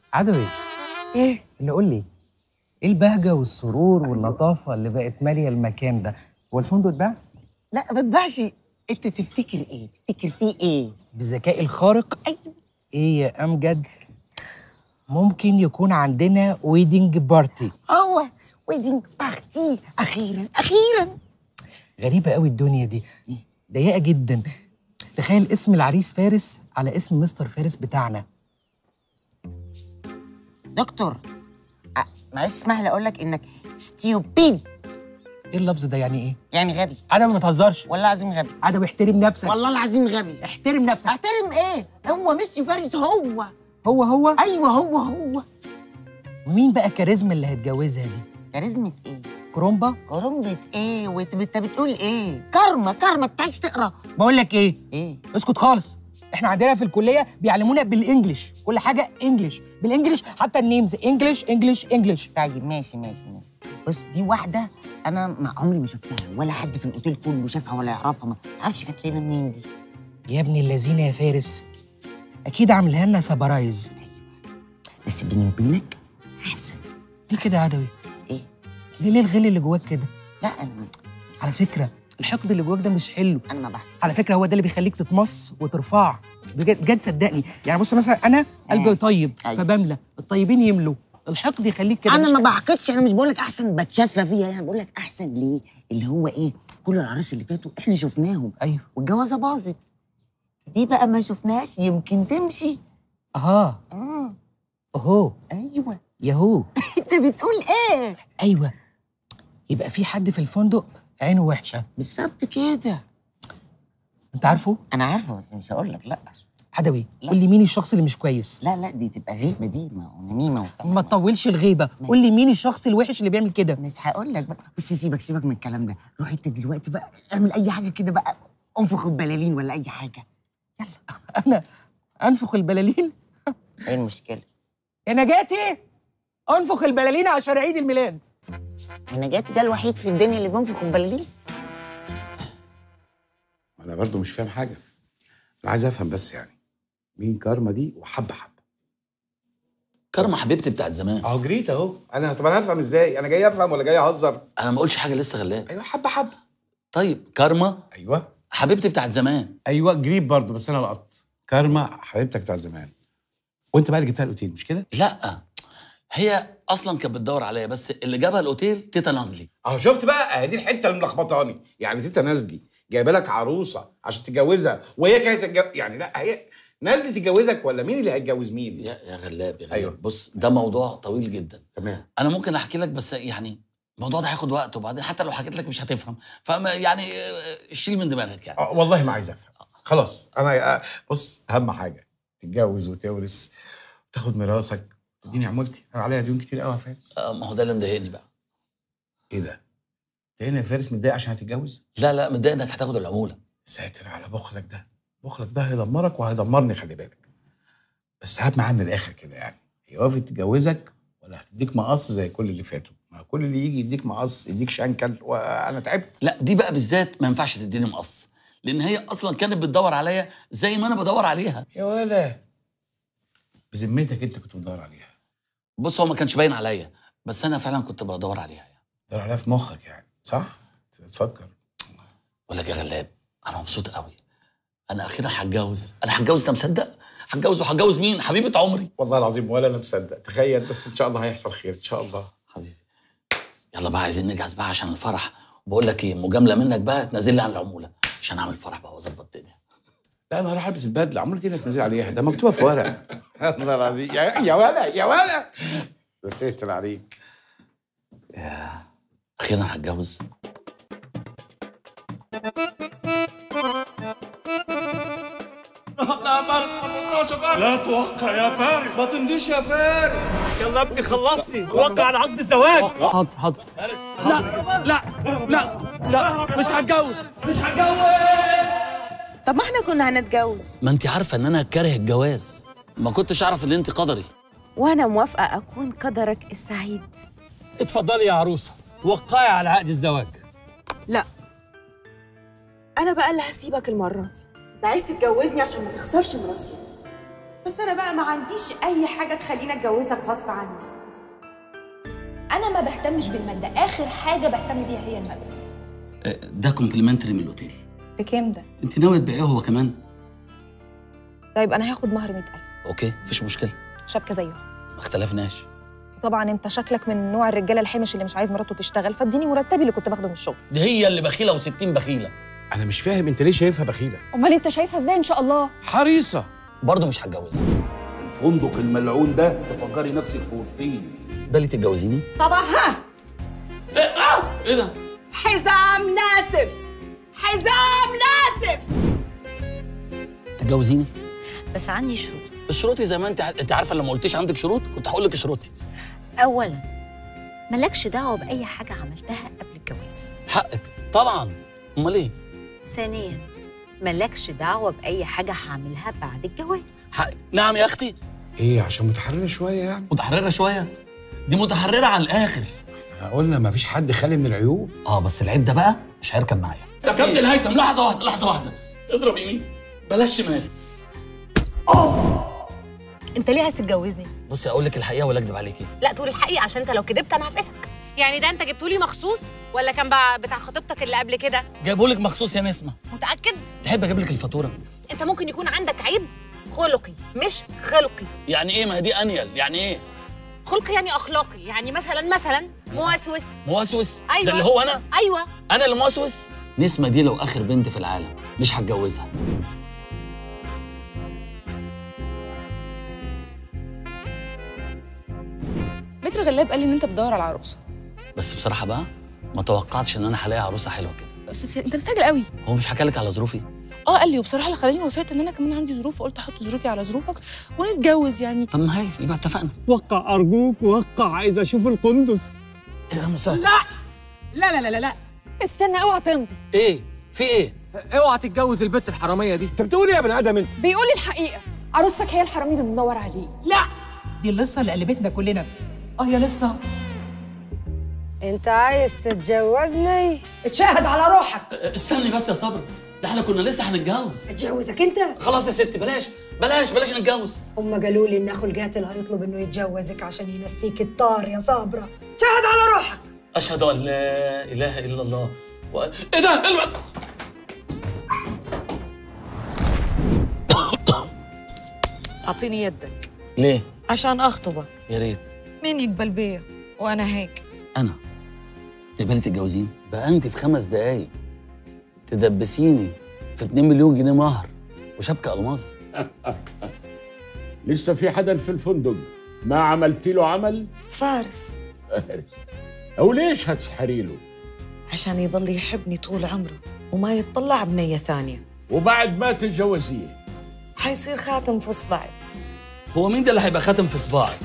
عدوي ايه اللي قول لي ايه البهجه والسرور واللطافه اللي بقت ماليه المكان ده هو الفندق اتباع لا ما تباعش انت تفتكر ايه تفتكر فيه ايه بالذكاء الخارق ايوه ايه يا امجد ممكن يكون عندنا ويدنج بارتي هو ويدنج بارتي اخيرا اخيرا غريبه قوي الدنيا دي ضيقه جدا تخيل اسم العريس فارس على اسم مستر فارس بتاعنا دكتور أ- معلش اسمح لي اقول لك انك ستيوبيد ايه اللفظ ده يعني ايه يعني غبي عدوي ما تهزرش والله العظيم غبي عدوي احترم نفسك والله العظيم غبي احترم نفسك احترم ايه هو ميسي فارس هو هو هو ايوه هو هو ومين بقى كاريزما اللي هتجوزها دي كاريزمة ايه كرومبا كرنبة ايه وانت انت بتقول ايه كارما كارما انت عايز تقرا بقول لك ايه ايه اسكت خالص احنا عندنا في الكليه بيعلمونا بالانجلش كل حاجه انجلش بالانجلش حتى النيمز انجلش انجلش انجلش طيب ماشي ماشي ماشي بص دي واحده انا ما عمري ما شفتها ولا حد في الاوتيل كله شافها ولا يعرفها ما اعرفش كانت لنا منين دي يا ابن الذين يا فارس اكيد عاملها لنا سبرايز بس بيني وبينك احسن ليه كده يا عدوي ايه ليه ليه الغل اللي جواك كده لا انا على فكره الحقد اللي جواك ده مش حلو انا ما بحب على فكره هو ده اللي بيخليك تتمص وترفع بجد بجد صدقني يعني بص مثلا انا قلبي طيب أيوة. فبملى الطيبين يملوا الحقد يخليك كده انا مش- ما بحقدش انا مش بقول لك احسن بتشفى فيها يعني بقول لك احسن ليه اللي هو ايه كل العرايس اللي فاتوا احنا شفناهم ايوه والجوازه باظت دي بقى ما شفناش يمكن تمشي اه اه اهو ايوه ياهو انت بتقول ايه ايوه يبقى في حد في الفندق عينه وحشه بالظبط كده انت عارفه انا عارفه بس مش هقول لك لا عدوي لا. قول لي مين الشخص اللي مش كويس لا لا دي تبقى غيبه دي ما هو نميمه وبتاع ما تطولش الغيبه قول لي مين الشخص الوحش اللي بيعمل كده مش هقول لك بقى بص سيبك سيبك من الكلام ده روح انت دلوقتي بقى اعمل اي حاجه كده بقى انفخ البلالين ولا اي حاجه انا انفخ البلالين ايه المشكله يا نجاتي انفخ البلالين عشان عيد الميلاد انا جات ده الوحيد في الدنيا اللي بينفخ البلالين انا برضو مش فاهم حاجه انا عايز افهم بس يعني مين كارما دي وحبه حبه كارما حبيبتي بتاعت زمان اهو جريت اهو انا طب انا هفهم ازاي انا جاي افهم ولا جاي اهزر انا ما قلتش حاجه لسه غلاب ايوه حبه حبه طيب كارما ايوه حبيبتي بتاعت زمان ايوه جريب برضو بس انا لقطت كارما حبيبتك بتاع زمان وانت بقى اللي جبتها الاوتيل مش كده لا هي اصلا كانت بتدور عليا بس اللي جابها الاوتيل تيتا نازلي اهو شفت بقى اهي دي الحته اللي ملخبطاني يعني تيتا نازلي جايبه لك عروسه عشان تتجوزها وهي كانت تتجو... يعني لا هي نازلي تتجوزك ولا مين اللي هيتجوز مين يا يا غلاب يا غلاب أيوة. بص ده موضوع طويل جدا تمام انا ممكن احكي لك بس يعني الموضوع ده هياخد وقت وبعدين حتى لو حكيت لك مش هتفهم فما يعني آه، شيل من دماغك يعني آه والله ما عايز افهم خلاص انا آه، بص اهم حاجه تتجوز وتورث وتاخد ميراثك تديني عمولتي انا عليها ديون كتير قوي يا فارس آه، ما هو ده اللي مضايقني بقى ايه ده؟ انت هنا يا فارس متضايق عشان هتتجوز؟ لا لا متضايق انك هتاخد العموله ساتر على بخلك ده بخلك ده هيدمرك وهيدمرني خلي بالك بس هات معاه من الاخر كده يعني هي وافقت تتجوزك ولا هتديك مقص زي كل اللي فاتوا ما كل اللي يجي يديك مقص يديك شنكل وانا تعبت لا دي بقى بالذات ما ينفعش تديني مقص لان هي اصلا كانت بتدور عليا زي ما انا بدور عليها يا ولا بذمتك انت كنت بتدور عليها بص هو ما كانش باين عليا بس انا فعلا كنت بدور عليها يعني بتدور عليها في مخك يعني صح؟ تفكر بقول لك يا غلاب انا مبسوط قوي انا اخيرا هتجوز انا هتجوز انت مصدق هتجوز وهتجوز مين حبيبه عمري والله العظيم ولا انا مصدق تخيل بس ان شاء الله هيحصل خير ان شاء الله حبيبي يلا بقى عايزين نجهز بقى عشان الفرح بقول لك ايه مجامله منك بقى تنزل لي عن العموله عشان اعمل فرح بقى واظبط الدنيا لا انا هروح البس البدله عمرتي انك تنزل عليها ده مكتوبه في ورق والله العظيم يا يا ولا يا ولا ده ساتر عليك يا اخيرا هتجوز لا توقع يا فارس ما تمديش يا فارس يلا ابني خلصني وقع على عقد الزواج حاضر حاضر لا لا لا لا مش هتجوز مش هتجوز طب ما احنا كنا هنتجوز ما انت عارفه ان انا كاره الجواز ما كنتش اعرف ان انت قدري وانا موافقه اكون قدرك السعيد اتفضلي يا عروسه وقعي على عقد الزواج لا انا بقى اللي هسيبك المره دي انت عايز تتجوزني عشان ما تخسرش مراتي بس انا بقى ما عنديش اي حاجه تخليني اتجوزك غصب عني انا ما بهتمش بالماده اخر حاجه بهتم بيها هي الماده آه، ده كومبلمنتري من الاوتيل بكام ده انت ناويه تبيعيه هو كمان طيب انا هاخد مهر 100000 اوكي مفيش مشكله شبكه زيه ما اختلفناش طبعا انت شكلك من نوع الرجاله الحمش اللي مش عايز مراته تشتغل فاديني مرتبي اللي كنت باخده من الشغل دي هي اللي بخيله و60 بخيله انا مش فاهم انت ليه شايفها بخيله امال انت شايفها ازاي ان شاء الله حريصه برضه مش هتجوزها الفندق الملعون ده تفكري نفسك في وسطيه بالي تتجوزيني طبعا ها ايه آه! ايه ده حزام ناسف حزام ناسف تتجوزيني بس عندي شروط شروطي زي ما انت ع- انت عارفه لما ما قلتيش عندك شروط كنت هقول لك شروطي اولا مالكش دعوه باي حاجه عملتها قبل الجواز حقك طبعا امال ايه ثانيا مالكش دعوه باي حاجه هعملها بعد الجواز حقك نعم يا اختي ايه عشان متحرره شويه يعني متحرره شويه دي متحرره على الاخر قلنا ما فيش حد خالي من العيوب اه بس العيب ده بقى مش هيركب معايا كابتن هيثم لحظه واحده لحظه واحده اضرب يمين بلاش شمال انت ليه عايز تتجوزني بصي اقول لك الحقيقه ولا اكذب عليكي لا تقول الحقيقه عشان انت لو كدبت انا هفقسك يعني ده انت جبتولي مخصوص ولا كان بقى بتاع خطيبتك اللي قبل كده جايبه لك مخصوص يا نسمه متاكد تحب اجيب لك الفاتوره انت ممكن يكون عندك عيب خلقي مش خلقي يعني ايه ما هي دي انيل يعني ايه خلقي يعني اخلاقي يعني مثلا مثلا موسوس موسوس ايوه ده اللي هو انا ايوه انا اللي موسوس نسمه دي لو اخر بنت في العالم مش هتجوزها متر غلاب قال لي ان انت بتدور على عروسه بس بصراحه بقى ما توقعتش ان انا هلاقي عروسه حلوه كده استاذ فادي انت مستعجل قوي هو مش حكى لك على ظروفي اه قال لي وبصراحه اللي خلاني وافقت ان انا كمان عندي ظروف وقلت احط ظروفي على ظروفك ونتجوز يعني طب ما هي يبقى اتفقنا وقع ارجوك وقع عايز اشوف القندس ايه ده مسهل لا لا لا لا لا لا استنى اوعى تمضي ايه في ايه اوعى تتجوز البت الحراميه دي انت بتقول ايه يا بني ادم انت بيقول لي الحقيقه عروستك هي الحرامي اللي بندور عليه لا دي اللصه اللي قلبتنا كلنا اه يا لصه انت عايز تتجوزني اتشاهد على روحك استني بس يا صبري ده احنا كنا لسه هنتجوز اتجوزك انت خلاص يا ستي بلاش بلاش بلاش نتجوز هم قالوا لي ان اخو القاتل هيطلب انه يتجوزك عشان ينسيك الطار يا صابره شاهد على روحك اشهد ان لا اله الا الله و... ايه ده إيه الوقت اعطيني يدك ليه عشان اخطبك يا ريت مين يقبل بيا وانا هيك انا تقبلي تتجوزيني بقى انت في خمس دقايق تدبسيني في 2 مليون جنيه مهر وشبكه الماس لسه في حدا في الفندق ما عملت له عمل فارس او ليش هتسحري له عشان يضل يحبني طول عمره وما يتطلع بنية ثانية وبعد ما تتجوزيه حيصير خاتم في صباعي هو مين ده اللي هيبقى خاتم في صباعك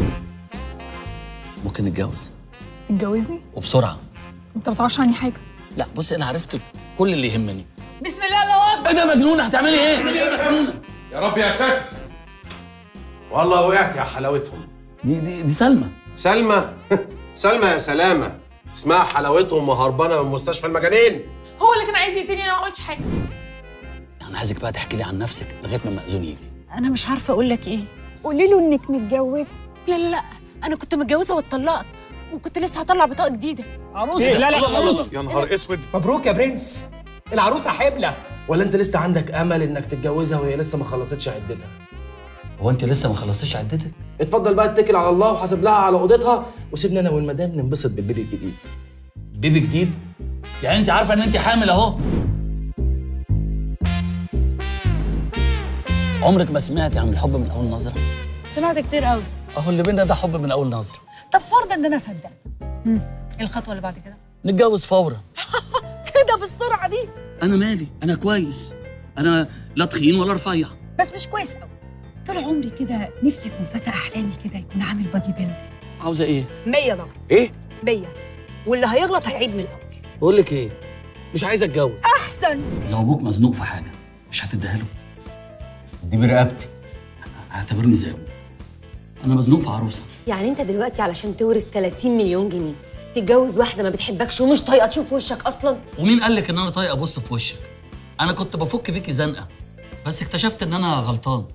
ممكن نتجوز تتجوزني وبسرعه انت ما تعرفش عني حاجه لا بصي انا عرفت كل اللي يهمني بسم الله الله اكبر ايه ده مجنونه هتعملي ايه مجنونه يا رب يا ساتر والله وقعت يا حلاوتهم دي دي دي سلمى سلمى سلمى يا سلامة اسمها حلاوتهم وهربانة من مستشفى المجانين هو اللي كان عايز يقتلني انا ما قلتش حاجه انا عايزك بقى تحكي لي عن نفسك لغايه ما المأذون يجي انا مش عارفه اقول لك ايه قولي له انك متجوزه لا لا لا انا كنت متجوزه واتطلقت وكنت لسه هطلع بطاقه جديده عروسه إيه؟ لا لا الله الله عروسه الله. يا نهار اسود مبروك يا برنس العروسه حبلة ولا انت لسه عندك امل انك تتجوزها وهي لسه ما خلصتش عدتها هو انت لسه ما خلصتيش عدتك اتفضل بقى اتكل على الله وحاسب لها على اوضتها وسيبني انا والمدام ننبسط بالبيبي الجديد بيبي جديد يعني انت عارفه ان انت حامل اهو عمرك ما سمعتي عن الحب من اول نظره سمعت كتير قوي اهو اللي بينا ده حب من اول نظره طب فرضا ان انا صدقت ايه الخطوه اللي بعد كده نتجوز فورا كده بالسرعه دي انا مالي انا كويس انا لا تخين ولا رفيع بس مش كويس قوي طول عمري كده نفسي يكون فتى احلامي كده يكون عامل بادي بيلد عاوزه ايه 100 ضغط ايه 100 واللي هيغلط هيعيد من الاول بقول لك ايه مش عايز اتجوز احسن لو ابوك مزنوق في حاجه مش هتديها له دي برقبتي اعتبرني زي ابوك انا مزنوق في عروسه يعني انت دلوقتي علشان تورث 30 مليون جنيه تتجوز واحده ما بتحبكش ومش طايقه تشوف وشك اصلا ومين قال لك ان انا طايق ابص في وشك انا كنت بفك بيكي زنقه بس اكتشفت ان انا غلطان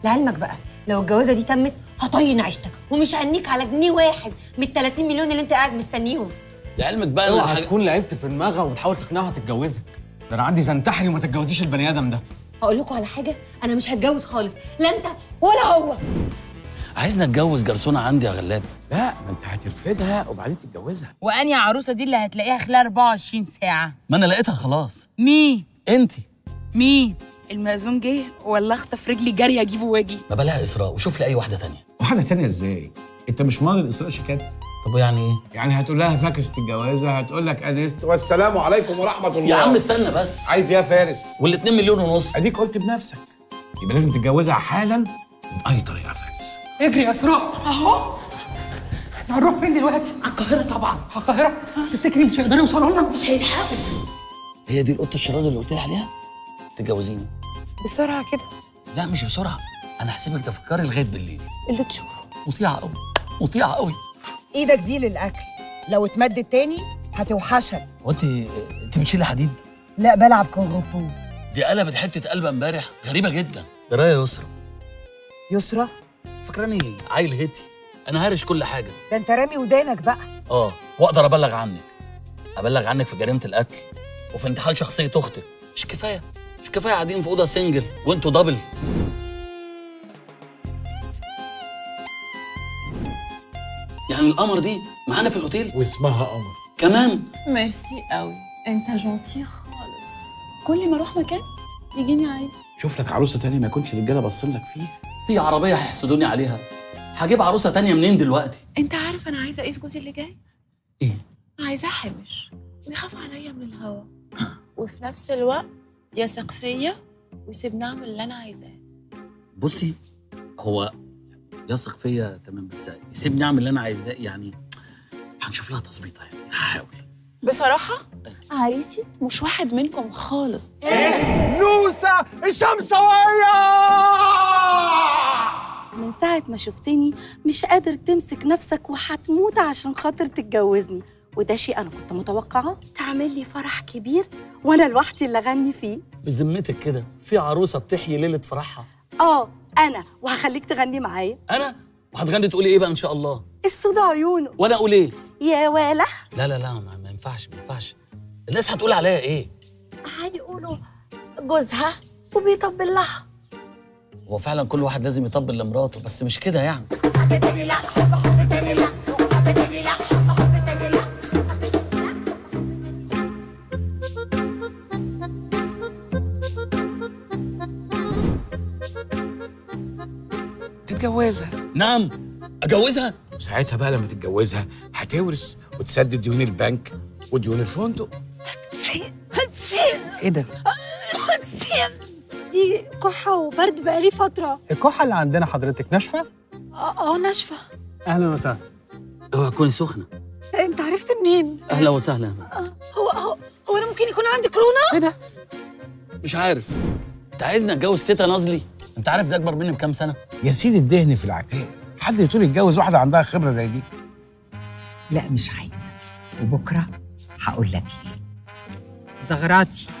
لعلمك بقى لو الجوازه دي تمت هطين عيشتك ومش هنيك على جنيه واحد من ال 30 مليون اللي انت قاعد مستنيهم لعلمك بقى أنا اوعى الحاجة- تكون لعبت في دماغها وبتحاول تقنعها تتجوزك ده انا عندي تنتحري وما تتجوزيش البني ادم ده هقول لكم على حاجه انا مش هتجوز خالص لا انت ولا هو عايزني اتجوز جرسونه عندي يا غلاب لا ما انت هترفدها وبعدين تتجوزها واني عروسه دي اللي هتلاقيها خلال 24 ساعه ما انا لقيتها خلاص مين انت مين المأذون جه ولا اخطف رجلي جري اجيبه واجي ما بلاها اسراء وشوف لي اي واحده تانية واحده تانية ازاي انت مش ماضي الاسراء شيكات طب يعني ايه يعني هتقول لها فاكست الجوازه هتقول لك انست والسلام عليكم ورحمه الله يا عم استنى بس عايز ايه يا فارس وال2 مليون ونص اديك قلت بنفسك يبقى لازم تتجوزها حالا باي طريقه يا فارس اجري يا اسراء اهو احنا هنروح فين دلوقتي؟ على القاهرة طبعا على القاهرة تفتكري مش هيقدروا يوصلوا لنا؟ مش هيلحقوا هي دي القطه الشرازه اللي قلت لي عليها تتجوزيني بسرعه كده لا مش بسرعه انا هسيبك تفكري لغايه بالليل اللي تشوفه مطيعه قوي مطيعه قوي ايدك دي للاكل لو اتمدت تاني هتوحشك هو انت انت بتشيلي حديد لا بلعب كونغ فو دي قلبت حته قلب امبارح غريبه جدا ايه رايك يا يسرا يسرى فاكراني عيل هيتي انا هارش كل حاجه ده انت رامي ودانك بقى اه واقدر ابلغ عنك ابلغ عنك في جريمه القتل وفي انتحال شخصيه اختك مش كفايه مش كفايه قاعدين في اوضه سنجل وانتوا دبل يعني القمر دي معانا في الاوتيل واسمها قمر كمان ميرسي قوي انت جونتي خالص كل ما اروح مكان يجيني عايز شوف لك عروسه تانية ما يكونش الرجاله باصين لك فيها في عربيه هيحسدوني عليها هجيب عروسه تانية منين دلوقتي انت عارف انا عايزه ايه في جوزي اللي جاي ايه عايزاه حمش ويخاف عليا من الهوا وفي نفس الوقت يثق فيا ويسيبني اعمل اللي انا عايزاه بصي هو يثق فيا تمام بس يسيبني اعمل اللي انا عايزاه يعني هنشوف لها تظبيطه يعني هحاول بصراحه عريسي مش واحد منكم خالص نوسة الشمسوية من ساعة ما شفتني مش قادر تمسك نفسك وهتموت عشان خاطر تتجوزني وده شيء أنا كنت متوقعة تعمل لي فرح كبير وأنا لوحدي اللي أغني فيه بذمتك كده في عروسه بتحيي ليله فرحها آه أنا وهخليك تغني معايا انا وهتغني تقولي ايه بقى ان شاء الله السود عيونه وانا اقول ايه يا ولا لا لا لا ما, ما ينفعش ما ينفعش الناس هتقول عليا ايه عادي يقولوا جوزها وبيطبل لها هو فعلا كل واحد لازم يطبل لمراته بس مش كده يعني تتجوزها نعم اجوزها وساعتها بقى لما تتجوزها هتورث وتسدد ديون البنك وديون الفندق هتسيب ايه ده؟ هتسيب دي كحة وبرد بقالي فترة الكحه اللي عندنا حضرتك ناشفه اه آه، ناشفة اهلا وسهلا اوعى تكوني سخنه انت عرفت منين؟ اهلا وسهلا هو هو هو انا ممكن يكون عندي كورونا؟ ايه ده؟ مش عارف انت عايزني اتجوز تيتا نازلي انت عارف ده اكبر مني بكام سنه يا سيدي الدهن في العتاق حد يطول يتجوز واحده عندها خبره زي دي لا مش عايزة وبكرة هقول لك ليه زغراتي